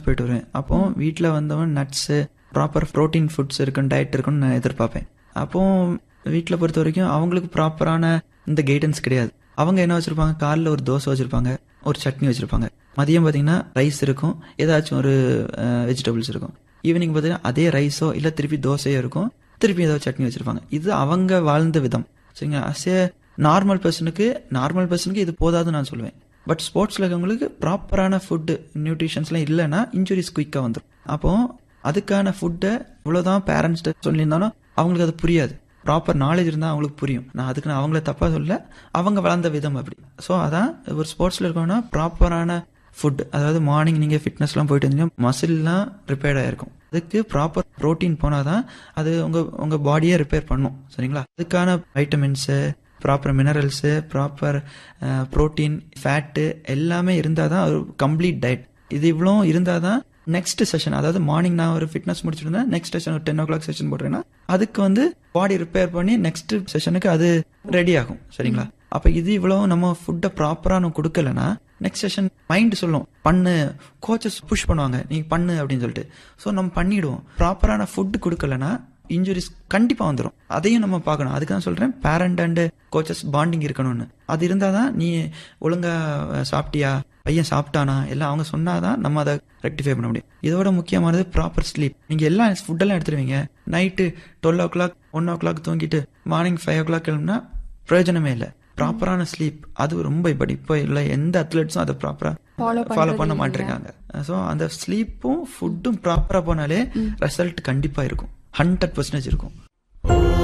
போயிட்டு வருவேன் அப்போ வீட்டில் வந்தவன் நட்ஸு ப்ராப்பர் ப்ரோட்டீன் ஃபுட்ஸ் இருக்குன்னு டயட் இருக்குன்னு நான் எதிர்பார்ப்பேன் அப்போ வீட்டில் பொறுத்த வரைக்கும் அவங்களுக்கு ப்ராப்பரான இந்த கைடன்ஸ் கிடையாது அவங்க என்ன வச்சிருப்பாங்க காலைல ஒரு தோசை வச்சிருப்பாங்க ஒரு சட்னி வச்சிருப்பாங்க மதியம் பார்த்தீங்கன்னா ரைஸ் இருக்கும் ஏதாச்சும் ஒரு வெஜிடபிள்ஸ் இருக்கும் ஈவினிங் பார்த்தீங்கன்னா அதே ரைஸோ இல்லை திருப்பி தோசையோ இருக்கும் திருப்பி ஏதாவது சட்னி வச்சிருப்பாங்க இது அவங்க வாழ்ந்த விதம் சரிங்களா அஸ் ஏ நார்மல் பர்சனுக்கு நார்மல் பர்சனுக்கு இது போதாதுன்னு நான் சொல்லுவேன் பட் ஸ்போர்ட்ஸில் இருக்கவங்களுக்கு ப்ராப்பரான ஃபுட்டு நியூட்ரிஷன்ஸ்லாம் இல்லைன்னா இன்ஜுரிஸ் குயிக்காக வந்துடும் அப்போ அதுக்கான ஃபுட்டை இவ்வளோதான் பேரண்ட்ஸ்கிட்ட சொல்லியிருந்தாலும் அவங்களுக்கு அது புரியாது ப்ராப்பர் நாலேஜ் இருந்தால் அவங்களுக்கு புரியும் நான் அதுக்கு நான் அவங்கள தப்பாக சொல்ல அவங்க வளர்ந்த விதம் அப்படி ஸோ அதான் ஒரு ஸ்போர்ட்ஸில் இருக்கோம்னா ப்ராப்பரான ஃபுட் அதாவது மார்னிங் நீங்கள் ஃபிட்னஸ்லாம் போயிட்டு இருந்தீங்கன்னா மசில்லாம் ரிப்பேர்ட் ஆயிருக்கும் அதுக்கு ப்ராப்பர் ப்ரோட்டீன் போனால் தான் அது உங்கள் உங்கள் பாடியே ரிப்பேர் பண்ணும் சரிங்களா அதுக்கான vitamins proper minerals proper protein fat எல்லாமே இருந்தால் தான் ஒரு கம்ப்ளீட் டயட் இது இவ்வளோ இருந்தால் தான் நெக்ஸ்ட் செஷன் அதாவது மார்னிங் நான் ஒரு ஃபிட்னஸ் முடிச்சிருந்தேன் நெக்ஸ்ட் செஷன் ஒரு டென் ஓ கிளாக் செஷன் போடுறேன்னா அதுக்கு வந்து பாடி ரிப்பேர் பண்ணி நெக்ஸ்ட் செஷனுக்கு அது ரெடி ஆகும் சரிங்களா அப்ப இது இவ்வளவு நம்ம ஃபுட்டை ப்ராப்பரா நம்ம கொடுக்கலனா நெக்ஸ்ட் செஷன் மைண்ட் சொல்லும் பண்ணு கோச்சஸ் புஷ் பண்ணுவாங்க நீ பண்ணு அப்படின்னு சொல்லிட்டு ஸோ நம்ம பண்ணிடுவோம் ப்ராப்பரான ஃபுட் கொடுக்கலனா இன்ஜுரிஸ் கண்டிப்பா வந்துடும் அதையும் நம்ம பார்க்கணும் அதுக்கு தான் சொல்றேன் பேரண்ட் அண்ட் கோச்சஸ் பாண்டிங் இருக்கணும்னு அது இருந்தாதான் நீ ஒழுங்கா சாப்பிட்டியா பையன் சாப்பிட்டானா எல்லாம் அவங்க சொன்னாதான் நம்ம அதை ரெக்டிஃபை பண்ண முடியும் இதோட முக்கியமானது ப்ராப்பர் ஸ்லீப் நீங்க எல்லாம் ஃபுட்டெல்லாம் எடுத்துருவீங்க night twelve o'clock one o'clock தூங்கிட்டு மார்னிங் ஃபைவ் ஓ கிளாக் கிளம்புனா பிரயோஜனமே இல்லை ப்ராப்பரான ஸ்லீப் அது ரொம்ப இப்படி இப்போ இல்லை எந்த அத்லெட்ஸும் அதை ப்ராப்பரா ஃபாலோ பண்ண மாட்டிருக்காங்க ஸோ அந்த ஸ்லீப்பும் ஃபுட்டும் ப்ராப்பரா போனாலே ரிசல்ட் கண்டிப்பா இருக்கும் ஹண்ட்ரட் பர்சன்டேஜ் இருக்கும்